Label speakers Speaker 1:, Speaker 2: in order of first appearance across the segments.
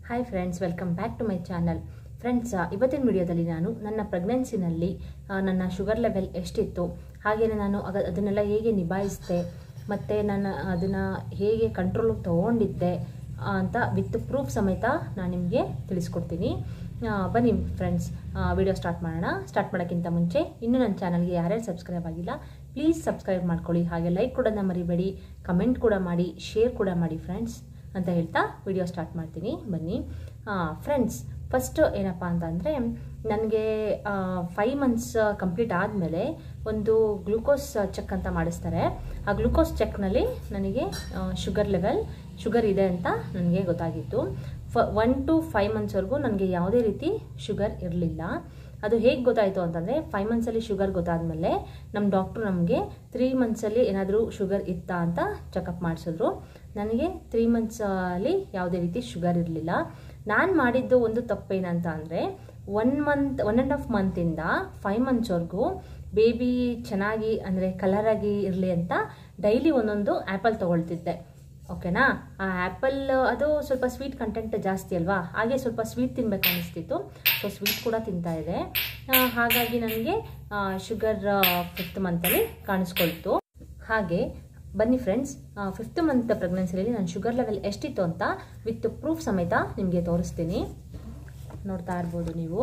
Speaker 1: hi friends welcome back to my channel friends ಇವತ್ತಿನ ವಿಡಿಯೋದಲ್ಲಿ ನಾನು ನನ್ನ ಪ್ರೆಗ್ನೆನ್ಸಿನಲ್ಲಿ ನನ್ನ ಶುಗರ್ ಲೆವೆಲ್ ಎಷ್ಟಿತ್ತು ಹಾಗೆಯೇ ನಾನು ಅಗ ಅದನ್ನೆಲ್ಲ ಹೇಗೆ ನಿಭಾಯಿಸಿದೆ ಮತ್ತು ನಾನು ಅದನ್ನು ಹೇಗೆ ಕಂಟ್ರೋಲಿಗೆ ತೊಗೊಂಡಿದ್ದೆ ಆ, ಅಂತ ವಿತ್ ಪ್ರೂಫ್ ಸಮೇತ ನಾನು ನಿಮಗೆ ತಿಳಿಸ್ಕೊಡ್ತೀನಿ ಆ, ಬನ್ನಿ ಫ್ರೆಂಡ್ಸ್ ವಿಡಿಯೋ ಸ್ಟಾರ್ಟ್ ಮಾಡೋಣ ಸ್ಟಾರ್ಟ್ ಮಾಡೋಕ್ಕಿಂತ ಮುಂಚೆ ಇನ್ನೂ ನನ್ನ ಚಾನಲ್ಗೆ ಯಾರ್ಯಾರು ಸಬ್ಸ್ಕ್ರೈಬ್ ಆಗಿಲ್ಲ ಪ್ಲೀಸ್ ಸಬ್ಸ್ಕ್ರೈಬ್ ಮಾಡ್ಕೊಳ್ಳಿ ಹಾಗೆ ಲೈಕ್ ಕೊಡೋದನ್ನ ಮರಿಬೇಡಿ ಕಮೆಂಟ್ ಕೂಡ ಮಾಡಿ ಶೇರ್ ಕೂಡ ಮಾಡಿ ಫ್ರೆಂಡ್ಸ್ ಅಂತ ಹೇಳ್ತಾ ವಿಡಿಯೋ ಸ್ಟಾರ್ಟ್ ಮಾಡ್ತೀನಿ ಬನ್ನಿ ಫ್ರೆಂಡ್ಸ್ ಫಸ್ಟ್ ಏನಪ್ಪ ಅಂತಂದರೆ ನನಗೆ ಫೈವ್ ಮಂತ್ಸ್ ಕಂಪ್ಲೀಟ್ ಆದಮೇಲೆ ಒಂದು ಗ್ಲೂಕೋಸ್ ಚೆಕ್ ಅಂತ ಮಾಡಿಸ್ತಾರೆ ಆ ಗ್ಲೂಕೋಸ್ ಚೆಕ್ನಲ್ಲಿ ನನಗೆ ಶುಗರ್ ಲೆವೆಲ್ ಶುಗರ್ ಇದೆ ಅಂತ ನನಗೆ ಗೊತ್ತಾಗಿತ್ತು ಫ ಒನ್ ಟು ಫೈವ್ ಮಂತ್ಸ್ವರೆಗೂ ನನಗೆ ಯಾವುದೇ ರೀತಿ ಶುಗರ್ ಇರಲಿಲ್ಲ ಅದು ಹೇಗೆ ಗೊತ್ತಾಯಿತು ಅಂತಂದರೆ ಫೈವ್ ಮಂತ್ಸಲ್ಲಿ ಶುಗರ್ ಗೊತ್ತಾದಮೇಲೆ ನಮ್ಮ ಡಾಕ್ಟ್ರು ನಮಗೆ ತ್ರೀ ಮಂತ್ಸಲ್ಲಿ ಏನಾದರೂ ಶುಗರ್ ಇತ್ತಾ ಅಂತ ಚೆಕಪ್ ಮಾಡಿಸಿದ್ರು ನನಗೆ ತ್ರೀ ಮಂತ್ಸಲ್ಲಿ ಯಾವುದೇ ರೀತಿ ಶುಗರ್ ಇರಲಿಲ್ಲ ನಾನು ಮಾಡಿದ್ದು ಒಂದು ತಪ್ಪೇನಂತ ಅಂದರೆ one month one and half ಮಂತಿಂದ ಫೈವ್ ಮಂತ್ಸ್ವರೆಗೂ ಬೇಬಿ ಚೆನ್ನಾಗಿ ಅಂದರೆ ಕಲರಾಗಿ ಇರಲಿ ಅಂತ ಡೈಲಿ ಒಂದೊಂದು ಆ್ಯಪಲ್ ತೊಗೊಳ್ತಿದ್ದೆ ಓಕೆನಾ ಆ ಆ್ಯಪಲ್ ಅದು ಸ್ವಲ್ಪ ಸ್ವೀಟ್ ಕಂಟೆಂಟ್ ಜಾಸ್ತಿ ಅಲ್ವಾ ಹಾಗೆ ಸ್ವಲ್ಪ ಸ್ವೀಟ್ ತಿನ್ಬೇಕು ಅನಿಸ್ತಿತ್ತು ಸೊ ಸ್ವೀಟ್ ಕೂಡ ತಿಂತಾ ಇದೆ ಆ, ಹಾಗಾಗಿ ನನಗೆ ಶುಗರ್ ಫಿಫ್ತ್ ಮಂತಲ್ಲಿ ಕಾಣಿಸ್ಕೊಳ್ತು ಹಾಗೆ ಬನ್ನಿ ಫ್ರೆಂಡ್ಸ್ ಫಿಫ್ತ್ ಮಂತ್ ಪ್ರೆಗ್ನೆನ್ಸಿಯಲ್ಲಿ ನನ್ನ ಶುಗರ್ ಲೆವೆಲ್ ಎಷ್ಟಿತ್ತು ಅಂತ ವಿತ್ ಪ್ರೂಫ್ ಸಮೇತ ನಿಮಗೆ ತೋರಿಸ್ತೀನಿ ನೋಡ್ತಾ ಇರ್ಬೋದು ನೀವು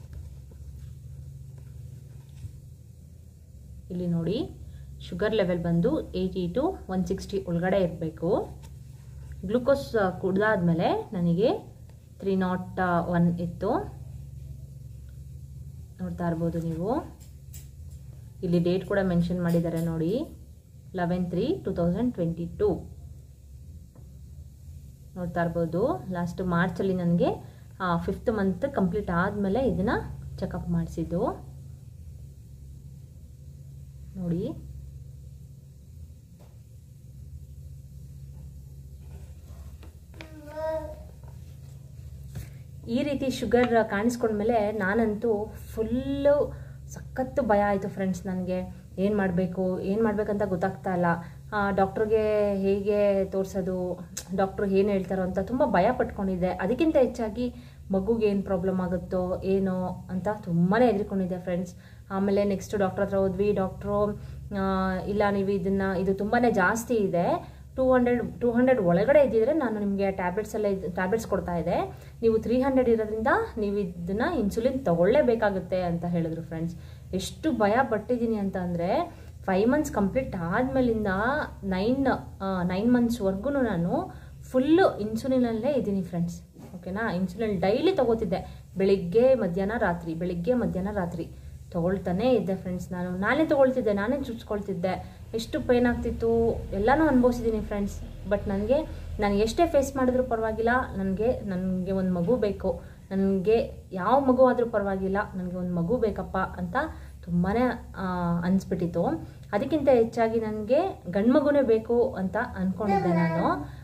Speaker 1: ಇಲ್ಲಿ ನೋಡಿ ಶುಗರ್ ಲೆವೆಲ್ ಬಂದು ಏಯ್ಟಿ ಟು ಒನ್ ಸಿಕ್ಸ್ಟಿ ಒಳಗಡೆ ಇರಬೇಕು ಗ್ಲೂಕೋಸ್ ಕುಡ್ದಾದ್ಮೇಲೆ ನನಗೆ ತ್ರೀ ನಾಟ್ ಒನ್ ಇತ್ತು ನೋಡ್ತಾ ಇರ್ಬೋದು ನೀವು ಇಲ್ಲಿ ಡೇಟ್ ಕೂಡ ಮೆನ್ಷನ್ ಮಾಡಿದ್ದಾರೆ ನೋಡಿ eleven three two thousand twenty two ನೋಡ್ತಾ ಇರ್ಬೋದು ಲಾಸ್ಟ್ ಮಾರ್ಚಲ್ಲಿ ನನಗೆ ಫಿಫ್ತ್ ಮಂತ್ ಕಂಪ್ಲೀಟ್ ಆದಮೇಲೆ ಇದನ್ನು ಚೆಕಪ್ ಮಾಡಿಸಿದ್ದು ನೋಡಿ ಈ ರೀತಿ ಶುಗರ್ ಕಾಣಿಸ್ಕೊಂಡ್ಮೇಲೆ ನಾನಂತೂ ಫುಲ್ಲು ಸಖತ್ತು ಭಯ ಆಯಿತು ಫ್ರೆಂಡ್ಸ್ ನನಗೆ ಏನು ಮಾಡಬೇಕು ಏನು ಮಾಡಬೇಕಂತ ಗೊತ್ತಾಗ್ತಾ ಇಲ್ಲ ಡಾಕ್ಟ್ರಿಗೆ ಹೇಗೆ ತೋರಿಸೋದು ಡಾಕ್ಟ್ರು ಏನು ಹೇಳ್ತಾರೋ ಅಂತ ತುಂಬ ಭಯ ಪಟ್ಕೊಂಡಿದ್ದೆ ಅದಕ್ಕಿಂತ ಹೆಚ್ಚಾಗಿ ಮಗುಗೆ ಏನು ಪ್ರಾಬ್ಲಮ್ ಆಗುತ್ತೋ ಏನೋ ಅಂತ ತುಂಬಾ ಹೆದರ್ಕೊಂಡಿದ್ದೆ ಫ್ರೆಂಡ್ಸ್ ಆಮೇಲೆ ನೆಕ್ಸ್ಟ್ ಡಾಕ್ಟ್ರ್ ಹತ್ರ ಹೋದ್ವಿ ಡಾಕ್ಟ್ರು ಇಲ್ಲ ನೀವು ಇದನ್ನು ಇದು ತುಂಬಾ ಜಾಸ್ತಿ ಇದೆ ಟೂ ಹಂಡ್ರೆಡ್ ಟೂ ಹಂಡ್ರೆಡ್ ಒಳಗಡೆ ಇದ್ದಿದ್ರೆ ನಾನು ನಿಮಗೆ ಟ್ಯಾಬ್ಲೆಟ್ಸ್ ಎಲ್ಲ ಟ್ಯಾಬ್ಲೆಟ್ಸ್ ಕೊಡ್ತಾ ಇದ್ದೆ ನೀವು ತ್ರೀ ಹಂಡ್ರೆಡ್ ಇರೋದ್ರಿಂದ ನೀವು ಇದನ್ನ ಇನ್ಸುಲಿನ್ ತಗೊಳ್ಳೇಬೇಕಾಗುತ್ತೆ ಅಂತ ಹೇಳಿದ್ರು ಫ್ರೆಂಡ್ಸ್ ಎಷ್ಟು ಭಯ ಪಟ್ಟಿದ್ದೀನಿ ಅಂತ ಅಂದರೆ ಫೈವ್ ಮಂತ್ಸ್ ಕಂಪ್ಲೀಟ್ ಆದಮೇಲಿಂದ ನೈನ್ ನೈನ್ ಮಂತ್ಸ್ವರೆಗೂ ನಾನು ಫುಲ್ಲು ಇನ್ಸುಲಿನಲ್ಲೇ ಇದ್ದೀನಿ ಫ್ರೆಂಡ್ಸ್ ಓಕೆನಾ ಇನ್ಸುಲಿನ್ ಡೈಲಿ ತಗೋತಿದ್ದೆ ಬೆಳಿಗ್ಗೆ ಮಧ್ಯಾಹ್ನ ರಾತ್ರಿ ಬೆಳಿಗ್ಗೆ ಮಧ್ಯಾಹ್ನ ರಾತ್ರಿ ತಗೊಳ್ತಾನೇ ಇದ್ದೆ ಫ್ರೆಂಡ್ಸ್ ನಾನು ನಾನೇ ತಗೊಳ್ತಿದ್ದೆ ನಾನೇ ಚುಚ್ಕೊಳ್ತಿದ್ದೆ ಎಷ್ಟು ಪೇನ್ ಆಗ್ತಿತ್ತು ಎಲ್ಲನೂ ಅನುಭವಿಸಿದ್ದೀನಿ ಫ್ರೆಂಡ್ಸ್ ಬಟ್ ನನಗೆ ನಾನು ಎಷ್ಟೇ ಫೇಸ್ ಮಾಡಿದ್ರೂ ಪರವಾಗಿಲ್ಲ ನನಗೆ ನನಗೆ ಒಂದು ಮಗು ಬೇಕು ನನಗೆ ಯಾವ ಮಗು ಆದರೂ ಪರವಾಗಿಲ್ಲ ನನಗೆ ಒಂದು ಮಗು ಬೇಕಪ್ಪ ಅಂತ ತುಂಬಾ ಅನಿಸ್ಬಿಟ್ಟಿತ್ತು ಅದಕ್ಕಿಂತ ಹೆಚ್ಚಾಗಿ ನನಗೆ ಗಂಡು ಮಗುನೇ ಬೇಕು ಅಂತ ಅಂದ್ಕೊಂಡಿದ್ದೆ ನಾನು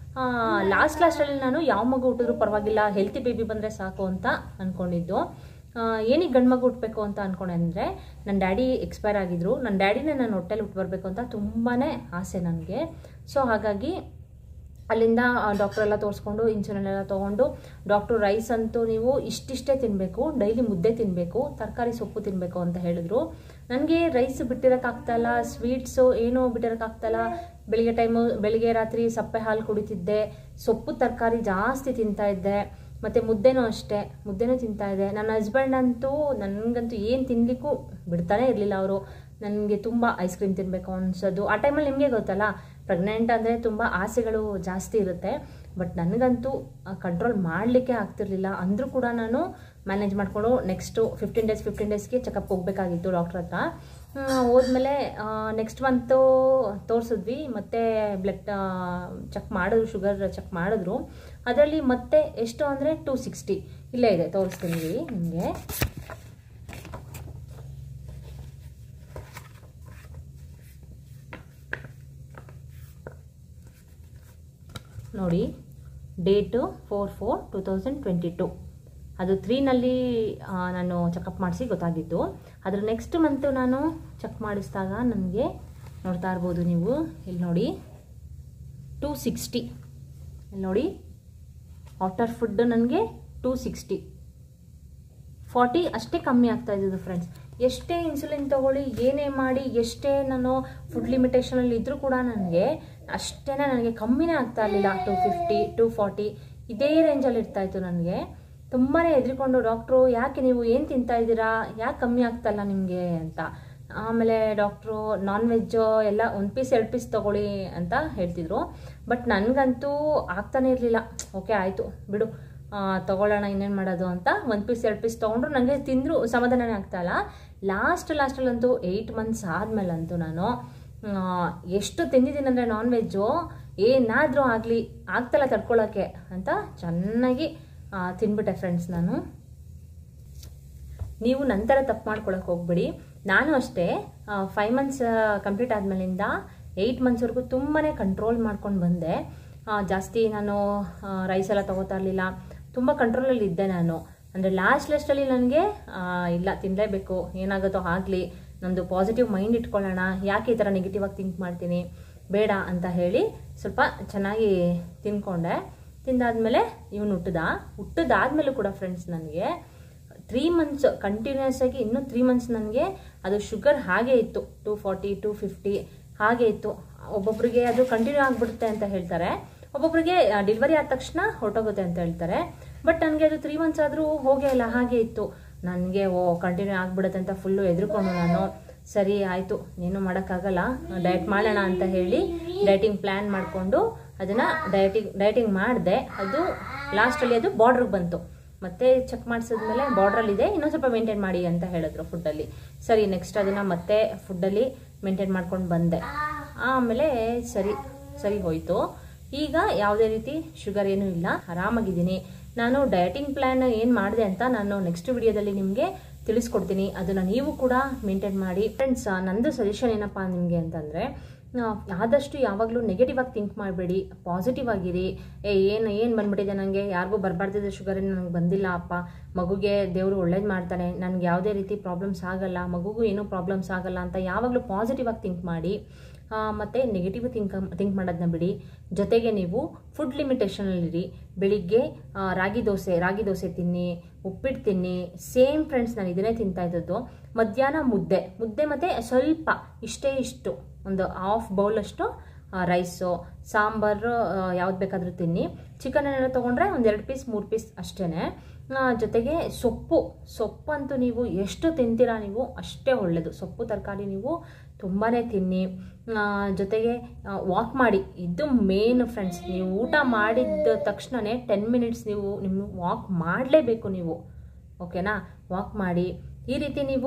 Speaker 1: ಲಾಸ್ಟ್ ಲಾಸ್ಟಲ್ಲಿ ನಾನು ಯಾವ ಮಗು ಹುಟ್ಟಿದ್ರೂ ಪರವಾಗಿಲ್ಲ ಹೆಲ್ತಿ ಬೇಬಿ ಬಂದರೆ ಸಾಕು ಅಂತ ಅಂದ್ಕೊಂಡಿದ್ದು ಏನಕ್ಕೆ ಗಂಡು ಮಗು ಹುಟ್ಟಬೇಕು ಅಂತ ಅನ್ಕೊಂಡೆ ಅಂದರೆ ನನ್ನ ಡ್ಯಾಡಿ ಎಕ್ಸ್ಪೈರ್ ಆಗಿದ್ರು ನನ್ನ ಡ್ಯಾಡಿನೇ ನಾನು ಹೊಟ್ಟೆಲಿ ಹುಟ್ಟು ಬರಬೇಕು ಅಂತ ತುಂಬಾ ಆಸೆ ನನಗೆ ಸೊ ಹಾಗಾಗಿ ಅಲ್ಲಿಂದ ಡಾಕ್ಟರ್ ಎಲ್ಲ ತೋರಿಸ್ಕೊಂಡು ಇನ್ಸುಲಿನ್ ಎಲ್ಲ ತೊಗೊಂಡು ಡಾಕ್ಟ್ರು ರೈಸ್ ಅಂತೂ ನೀವು ಇಷ್ಟಿಷ್ಟೇ ತಿನ್ನಬೇಕು ಡೈಲಿ ಮುದ್ದೆ ತಿನ್ನಬೇಕು ತರಕಾರಿ ಸೊಪ್ಪು ತಿನ್ನಬೇಕು ಅಂತ ಹೇಳಿದ್ರು ನನಗೆ ರೈಸ್ ಬಿಟ್ಟಿರೋಕ್ಕಾಗ್ತಾಯಿಲ್ಲ ಸ್ವೀಟ್ಸು ಏನೂ ಬಿಟ್ಟಿರೋಕ್ಕಾಗ್ತಾಯಿಲ್ಲ ಬೆಳಿಗ್ಗೆ ಟೈಮು ಬೆಳಿಗ್ಗೆ ರಾತ್ರಿ ಸಪ್ಪೆ ಹಾಲು ಕುಡಿತಿದ್ದೆ ಸೊಪ್ಪು ತರಕಾರಿ ಜಾಸ್ತಿ ತಿಂತಾ ಇದ್ದೆ ಮತ್ತು ಮುದ್ದೆನೂ ಅಷ್ಟೇ ಮುದ್ದೆನೂ ತಿಂತಾ ಇದೆ ನನ್ನ ಹಸ್ಬೆಂಡ್ ಅಂತೂ ನನಗಂತೂ ಏನು ತಿನ್ನಲಿಕ್ಕೂ ಬಿಡ್ತಾನೆ ಇರಲಿಲ್ಲ ಅವರು ನನಗೆ ತುಂಬ ಐಸ್ ಕ್ರೀಮ್ ತಿನ್ನಬೇಕು ಅನ್ಸೋದು ಆ ಟೈಮಲ್ಲಿ ನಿಮಗೆ ಗೊತ್ತಲ್ಲ ಪ್ರೆಗ್ನೆಂಟ್ ಅಂದರೆ ತುಂಬ ಆಸೆಗಳು ಜಾಸ್ತಿ ಇರುತ್ತೆ ಬಟ್ ನನಗಂತೂ ಕಂಟ್ರೋಲ್ ಮಾಡಲಿಕ್ಕೆ ಆಗ್ತಿರ್ಲಿಲ್ಲ ಅಂದರೂ ಕೂಡ ನಾನು ಮ್ಯಾನೇಜ್ ಮಾಡಿಕೊಂಡು ನೆಕ್ಸ್ಟು ಫಿಫ್ಟೀನ್ ಡೇಸ್ ಫಿಫ್ಟೀನ್ ಡೇಸ್ಗೆ ಚೆಕಪ್ ಹೋಗಬೇಕಾಗಿತ್ತು ಡಾಕ್ಟ್ರ್ ಹತ್ರ ಹೋದ್ಮೇಲೆ ನೆಕ್ಸ್ಟ್ ಮಂತು ತೋರಿಸಿದ್ವಿ ಮತ್ತೆ ಬ್ಲಡ್ ಚೆಕ್ ಮಾಡಿದ್ರು ಶುಗರ್ ಚೆಕ್ ಮಾಡಿದ್ರು ಅದರಲ್ಲಿ ಮತ್ತೆ ಎಷ್ಟು ಅಂದರೆ ಟೂ ಸಿಕ್ಸ್ಟಿ ಇಲ್ಲೇ ಇದೆ ತೋರಿಸ್ತೀನಿ ನಿಮಗೆ ನೋಡಿ date four four two thousand twenty two ಅದು ತ್ರೀನಲ್ಲಿ ನಾನು ಚೆಕಪ್ ಮಾಡಿಸಿ ಗೊತ್ತಾಗಿತ್ತು ಅದ್ರ ನೆಕ್ಸ್ಟ್ ಮಂತು ನಾನು ಚೆಕ್ ಮಾಡಿಸಿದಾಗ ನನಗೆ ನೋಡ್ತಾ ಇರ್ಬೋದು ನೀವು ಇಲ್ಲಿ ನೋಡಿ ಟೂ ಸಿಕ್ಸ್ಟಿ ಇಲ್ಲಿ ನೋಡಿ ಆಫ್ಟರ್ ಫುಡ್ ನನಗೆ ಟೂ ಸಿಕ್ಸ್ಟಿ ಫಾರ್ಟಿ ಅಷ್ಟೇ ಕಮ್ಮಿ ಆಗ್ತಾ ಇದ್ದು ಫ್ರೆಂಡ್ಸ್ ಎಷ್ಟೇ ಇನ್ಸುಲಿನ್ ತಗೊಳ್ಳಿ ಏನೇ ಮಾಡಿ ಎಷ್ಟೇ ನಾನು ಫುಡ್ ಲಿಮಿಟೇಷನಲ್ಲಿ ಇದ್ರೂ ಕೂಡ ನನಗೆ ಅಷ್ಟೇ ನನಗೆ ಕಮ್ಮಿನೇ ಆಗ್ತಾ ಇರಲಿಲ್ಲ ಟು ಫಿಫ್ಟಿ ಟು ಫಾರ್ಟಿ ಇದೇ ರೇಂಜಲ್ಲಿ ಇರ್ತಾ ಇತ್ತು ನನಗೆ ತುಂಬಾ ಹೆದರಿಕೊಂಡು ಡಾಕ್ಟ್ರು ಯಾಕೆ ನೀವು ಏನು ತಿಂತಾ ಇದ್ದೀರಾ ಯಾಕೆ ಕಮ್ಮಿ ಆಗ್ತಲ್ಲ ನಿಮಗೆ ಅಂತ ಆಮೇಲೆ ಡಾಕ್ಟ್ರು ನಾನ್ ವೆಜ್ಜು ಎಲ್ಲ ಒಂದು ಪೀಸ್ ಎರಡು ಪೀಸ್ ತೊಗೊಳ್ಳಿ ಅಂತ ಹೇಳ್ತಿದ್ರು ಬಟ್ ನನಗಂತೂ ಆಗ್ತಾನೆ ಇರಲಿಲ್ಲ ಓಕೆ ಆಯಿತು ಬಿಡು ತೊಗೊಳ್ಳೋಣ ಇನ್ನೇನು ಮಾಡೋದು ಅಂತ ಒಂದು ಪೀಸ್ ಎರಡು ಪೀಸ್ ತೊಗೊಂಡ್ರು ನನಗೆ ತಿಂದರೂ ಸಮಾಧಾನನೇ ಆಗ್ತಾಯಿಲ್ಲ ಲಾಸ್ಟ್ ಲಾಸ್ಟಲ್ಲಂತೂ ಏಯ್ಟ್ ಮಂತ್ಸ್ ಆದಮೇಲಂತೂ ನಾನು ಎಷ್ಟು ತಿಂದಿದ್ದೀನಿ ಅಂದರೆ ನಾನ್ ವೆಜ್ಜು ಏನಾದರೂ ಆಗಲಿ ಆಗ್ತಲ್ಲ ತಡ್ಕೊಳ್ಳೋಕ್ಕೆ ಅಂತ ಚೆನ್ನಾಗಿ ತಿನ್ಬಿಟ್ಟೆ ಫ್ರೆಂಡ್ಸ್ ನಾನು ನೀವು ನಂತರ ತಪ್ಪು ಮಾಡ್ಕೊಳಕ್ಕೆ ಹೋಗ್ಬಿಡಿ ನಾನು ಅಷ್ಟೇ ಫೈವ್ ಮಂತ್ಸ್ ಕಂಪ್ಲೀಟ್ ಆದಮೇಲಿಂದ ಏಯ್ಟ್ ಮಂತ್ಸ್ವರೆಗೂ ತುಂಬಾ ಕಂಟ್ರೋಲ್ ಮಾಡ್ಕೊಂಡು ಬಂದೆ ಜಾಸ್ತಿ ನಾನು ರೈಸ್ ಎಲ್ಲ ತೊಗೋತಾ ಇರಲಿಲ್ಲ ತುಂಬ ಕಂಟ್ರೋಲಲ್ಲಿ ಇದ್ದೆ ನಾನು ಅಂದರೆ ಲಾಸ್ಟ್ ಲಾಸ್ಟಲ್ಲಿ ನನಗೆ ಇಲ್ಲ ತಿನ್ನಲೇಬೇಕು ಏನಾಗುತ್ತೋ ಆಗಲಿ ನಮ್ಮದು ಪಾಸಿಟಿವ್ ಮೈಂಡ್ ಇಟ್ಕೊಳ್ಳೋಣ ಯಾಕೆ ಈ ಥರ ನೆಗೆಟಿವ್ ಆಗಿ ಥಿಂಕ್ ಮಾಡ್ತೀನಿ ಬೇಡ ಅಂತ ಹೇಳಿ ಸ್ವಲ್ಪ ಚೆನ್ನಾಗಿ ತಿನ್ಕೊಂಡೆ ತಿಂದಾದ್ಮೇಲೆ ಇವನು ಹುಟ್ಟದ ಹುಟ್ಟದಾದ್ಮೇಲೂ ಕೂಡ ಫ್ರೆಂಡ್ಸ್ ನನಗೆ ತ್ರೀ ಮಂತ್ಸ್ ಕಂಟಿನ್ಯೂಸ್ ಆಗಿ ಇನ್ನೂ ತ್ರೀ ಮಂತ್ಸ್ ನನಗೆ ಅದು ಶುಗರ್ ಹಾಗೆ ಇತ್ತು ಟೂ ಫಾರ್ಟಿ ಟೂ ಫಿಫ್ಟಿ ಹಾಗೆ ಇತ್ತು ಒಬ್ಬೊಬ್ಬರಿಗೆ ಅದು ಕಂಟಿನ್ಯೂ ಆಗಿಬಿಡುತ್ತೆ ಅಂತ ಹೇಳ್ತಾರೆ ಒಬ್ಬೊಬ್ಬರಿಗೆ ಡೆಲಿವರಿ ಆದ ತಕ್ಷಣ ಹೊರಟೋಗುತ್ತೆ ಅಂತ ಹೇಳ್ತಾರೆ ಬಟ್ ನನಗೆ ಅದು ತ್ರೀ ಮಂತ್ಸ್ ಆದರೂ ಹೋಗೇ ಇಲ್ಲ ಹಾಗೆ ಇತ್ತು ನನಗೆ ಓ ಕಂಟಿನ್ಯೂ ಆಗಿಬಿಡುತ್ತೆ ಅಂತ ಫುಲ್ಲು ಎದುರುಕೊಂಡು ನಾನು ಸರಿ ಆಯಿತು ಏನು ಮಾಡೋಕ್ಕಾಗಲ್ಲ ಡಯಟ್ ಮಾಡೋಣ ಅಂತ ಹೇಳಿ ಡಯಟಿಂಗ್ ಪ್ಲ್ಯಾನ್ ಮಾಡಿಕೊಂಡು ಅದನ್ನು ಡಯಟಿಂಗ್ ಡಯಟಿಂಗ್ ಮಾಡಿದೆ ಅದು ಲಾಸ್ಟಲ್ಲಿ ಅದು ಬಾರ್ಡ್ರಿಗೆ ಬಂತು ಮತ್ತೆ ಚೆಕ್ ಮಾಡಿಸಿದ್ಮೇಲೆ ಬಾರ್ಡ್ರಲ್ಲಿದೆ ಇನ್ನೊಂದು ಸ್ವಲ್ಪ ಮೇಂಟೈನ್ ಮಾಡಿ ಅಂತ ಹೇಳಿದ್ರು ಫುಡ್ಡಲ್ಲಿ ಸರಿ ನೆಕ್ಸ್ಟ್ ಅದನ್ನು ಮತ್ತೆ ಫುಡ್ಡಲ್ಲಿ ಮೇಂಟೈನ್ ಮಾಡ್ಕೊಂಡು ಬಂದೆ ಆಮೇಲೆ ಸರಿ ಸರಿ ಹೋಯಿತು ಈಗ ಯಾವುದೇ ರೀತಿ ಶುಗರ್ ಏನೂ ಇಲ್ಲ ಆರಾಮಾಗಿದ್ದೀನಿ ನಾನು ಡಯಟಿಂಗ್ ಪ್ಲ್ಯಾನ್ ಏನು ಮಾಡಿದೆ ಅಂತ ನಾನು ನೆಕ್ಸ್ಟ್ ವಿಡಿಯೋದಲ್ಲಿ ನಿಮಗೆ ತಿಳಿಸ್ಕೊಡ್ತೀನಿ ಅದನ್ನು ನೀವು ಕೂಡ ಮೇಂಟೈನ್ ಮಾಡಿ ಫ್ರೆಂಡ್ಸ್ ನಂದು ಸಜೆಷನ್ ಏನಪ್ಪ ನಿಮಗೆ ಅಂತಂದರೆ ಆದಷ್ಟು ಯಾವಾಗಲೂ ನೆಗೆಟಿವ್ ಆಗಿ ಥಿಂಕ್ ಮಾಡಬೇಡಿ ಪಾಸಿಟಿವ್ ಆಗಿರಿ ಏ ಏನು ಏನು ಬಂದ್ಬಿಟ್ಟಿದೆ ನನಗೆ ಯಾರಿಗೂ ಬರಬಾರ್ದಿದೆ ಶುಗರ್ ಏನು ನನಗೆ ಬಂದಿಲ್ಲ ಅಪ್ಪ ಮಗುಗೆ ದೇವರು ಒಳ್ಳೇದು ಮಾಡ್ತಾನೆ ನನಗೆ ಯಾವುದೇ ರೀತಿ ಪ್ರಾಬ್ಲಮ್ಸ್ ಆಗಲ್ಲ ಮಗುಗೂ ಏನೂ ಪ್ರಾಬ್ಲಮ್ಸ್ ಆಗಲ್ಲ ಅಂತ ಯಾವಾಗಲೂ ಪಾಸಿಟಿವ್ ಆಗಿ ಥಿಂಕ್ ಮಾಡಿ ಮತ್ತು ನೆಗೆಟಿವ್ ಥಿಂಕ್ ಥಿಂಕ್ ಮಾಡೋದನ್ನ ಬಿಡಿ ಜೊತೆಗೆ ನೀವು ಫುಡ್ ಲಿಮಿಟೇಷನಲ್ಲಿರಿ ಬೆಳಿಗ್ಗೆ ರಾಗಿ ದೋಸೆ ರಾಗಿ ದೋಸೆ ತಿನ್ನಿ ಉಪ್ಪಿಟ್ಟು ತಿನ್ನಿ ಸೇಮ್ ಫ್ರೆಂಡ್ಸ್ ನಾನು ಇದನ್ನೇ ತಿಂತಾ ಇದ್ದದ್ದು ಮಧ್ಯಾಹ್ನ ಮುದ್ದೆ ಮುದ್ದೆ ಮತ್ತು ಸ್ವಲ್ಪ ಇಷ್ಟೇ ಇಷ್ಟು ಒಂದು ಹಾಫ್ ಬೌಲಷ್ಟು ರೈಸು ಸಾಂಬಾರು ಯಾವ್ದು ಬೇಕಾದರೂ ತಿನ್ನಿ ಚಿಕನ್ ಏನಾದ್ರು ತೊಗೊಂಡ್ರೆ ಒಂದು ಎರಡು ಪೀಸ್ ಮೂರು ಪೀಸ್ ಅಷ್ಟೇ ಜೊತೆಗೆ ಸೊಪ್ಪು ಸೊಪ್ಪಂತೂ ನೀವು ಎಷ್ಟು ತಿಂತೀರಾ ನೀವು ಅಷ್ಟೇ ಒಳ್ಳೆಯದು ಸೊಪ್ಪು ತರಕಾರಿ ನೀವು ತುಂಬಾ ತಿನ್ನಿ ಜೊತೆಗೆ ವಾಕ್ ಮಾಡಿ ಇದು ಮೇನ್ ಫ್ರೆಂಡ್ಸ್ ನೀವು ಊಟ ಮಾಡಿದ ತಕ್ಷಣವೇ ಟೆನ್ ಮಿನಿಟ್ಸ್ ನೀವು ನಿಮ್ಮ ವಾಕ್ ಮಾಡಲೇಬೇಕು ನೀವು ಓಕೆನಾ ವಾಕ್ ಮಾಡಿ ಈ ರೀತಿ ನೀವು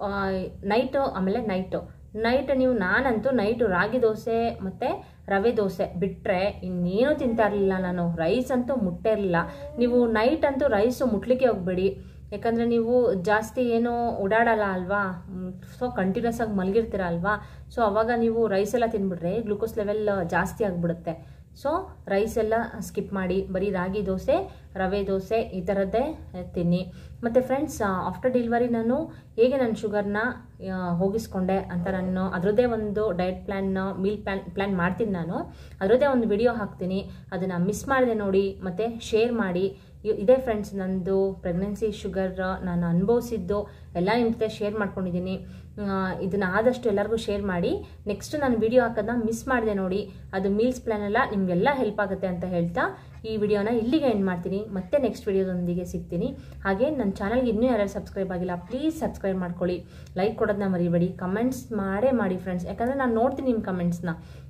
Speaker 1: ನೈಟು ಆಮೇಲೆ ನೈಟು ನೈಟ್ ನೀವು ನಾನಂತೂ ನೈಟು ರಾಗಿ ದೋಸೆ ಮತ್ತು ರವೆ ದೋಸೆ ಬಿಟ್ಟರೆ ಇನ್ನೇನು ತಿಂತಾ ಇರಲಿಲ್ಲ ನಾನು ರೈಸ್ ಅಂತೂ ಮುಟ್ಟೇ ಇರಲಿಲ್ಲ ನೀವು ನೈಟ್ ಅಂತೂ ರೈಸು ಮುಟ್ಲಿಕ್ಕೆ ಹೋಗಬೇಡಿ ಯಾಕಂದರೆ ನೀವು ಜಾಸ್ತಿ ಏನು ಓಡಾಡಲ್ಲ ಅಲ್ವಾ ಸೊ ಕಂಟಿನ್ಯೂಸ್ ಆಗಿ ಮಲಗಿರ್ತೀರ ಅಲ್ವಾ ಸೊ ಅವಾಗ ನೀವು ರೈಸ್ ಎಲ್ಲ ತಿನ್ಬಿಟ್ರೆ ಗ್ಲೂಕೋಸ್ ಲೆವೆಲ್ ಜಾಸ್ತಿ ಆಗಿಬಿಡುತ್ತೆ ಸೊ ರೈಸ್ ಎಲ್ಲ ಸ್ಕಿಪ್ ಮಾಡಿ ಬರೀ ರಾಗಿ ದೋಸೆ ರವೆ ದೋಸೆ ಈ ಥರದ್ದೇ ತಿನ್ನಿ ಮತ್ತು ಫ್ರೆಂಡ್ಸ್ ಆಫ್ಟರ್ ಡೆಲಿವರಿ ನಾನು ಹೇಗೆ ನನ್ನ ಶುಗರ್ನ ಹೋಗಿಸ್ಕೊಂಡೆ ಅಂತ ನಾನು ಅದರದ್ದೇ ಒಂದು diet plan meal plan plan ಮಾಡ್ತೀನಿ ನಾನು ಅದರದ್ದೇ ಒಂದು ವಿಡಿಯೋ ಹಾಕ್ತೀನಿ ಅದನ್ನು ಮಿಸ್ ಮಾಡಿದೆ ನೋಡಿ ಮತ್ತು ಶೇರ್ ಮಾಡಿ ಇದೇ ಫ್ರೆಂಡ್ಸ್ ನಂದು ಪ್ರೆಗ್ನೆನ್ಸಿ ಶುಗರ್ ನಾನು ಅನುಭವಿಸಿದ್ದು ಎಲ್ಲ ನಿಮ್ಮ ಜೊತೆ ಶೇರ್ ಮಾಡ್ಕೊಂಡಿದ್ದೀನಿ ಇದನ್ನು ಆದಷ್ಟು ಎಲ್ಲರಿಗೂ ಶೇರ್ ಮಾಡಿ ನೆಕ್ಸ್ಟ್ ನಾನು ವಿಡಿಯೋ ಹಾಕೋದನ್ನ ಮಿಸ್ ಮಾಡಿದೆ ನೋಡಿ ಅದು ಮೀಲ್ಸ್ ಪ್ಲ್ಯಾನ್ ಎಲ್ಲ ನಿಮಗೆಲ್ಲ ಹೆಲ್ಪ್ ಆಗುತ್ತೆ ಅಂತ ಹೇಳ್ತಾ ಈ ವಿಡಿಯೋನ ಇಲ್ಲಿಗೆ ಎಂಡ್ ಮಾಡ್ತೀನಿ ಮತ್ತೆ ನೆಕ್ಸ್ಟ್ ವಿಡಿಯೋದೊಂದಿಗೆ ಸಿಗ್ತೀನಿ ಹಾಗೆ ನನ್ನ ಚಾನಲ್ಗೆ ಇನ್ನೂ ಯಾರ್ಯಾರು ಸಬ್ಸ್ಕ್ರೈಬ್ ಆಗಿಲ್ಲ ಪ್ಲೀಸ್ ಸಬ್ಸ್ಕ್ರೈಬ್ ಮಾಡ್ಕೊಳ್ಳಿ ಲೈಕ್ ಕೊಡೋದನ್ನ ಮರಿಬೇಡಿ ಕಮೆಂಟ್ಸ್ ಮಾಡೇ ಮಾಡಿ ಫ್ರೆಂಡ್ಸ್ ಯಾಕಂದರೆ ನಾನು ನೋಡ್ತೀನಿ ನಿಮ್ಮ ಕಮೆಂಟ್ಸ್ನ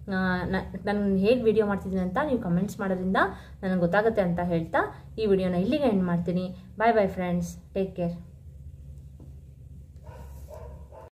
Speaker 1: ನಾನು ಹೇಗೆ ವಿಡಿಯೋ ಮಾಡ್ತಿದ್ದೀನಿ ಅಂತ ನೀವು ಕಮೆಂಟ್ಸ್ ಮಾಡೋದ್ರಿಂದ ನನಗೆ ಗೊತ್ತಾಗುತ್ತೆ ಅಂತ ಹೇಳ್ತಾ ಈ ವಿಡಿಯೋನ ಇಲ್ಲಿಗೆ ಎಂಡ್ ಮಾಡ್ತೀನಿ bye bye friends take care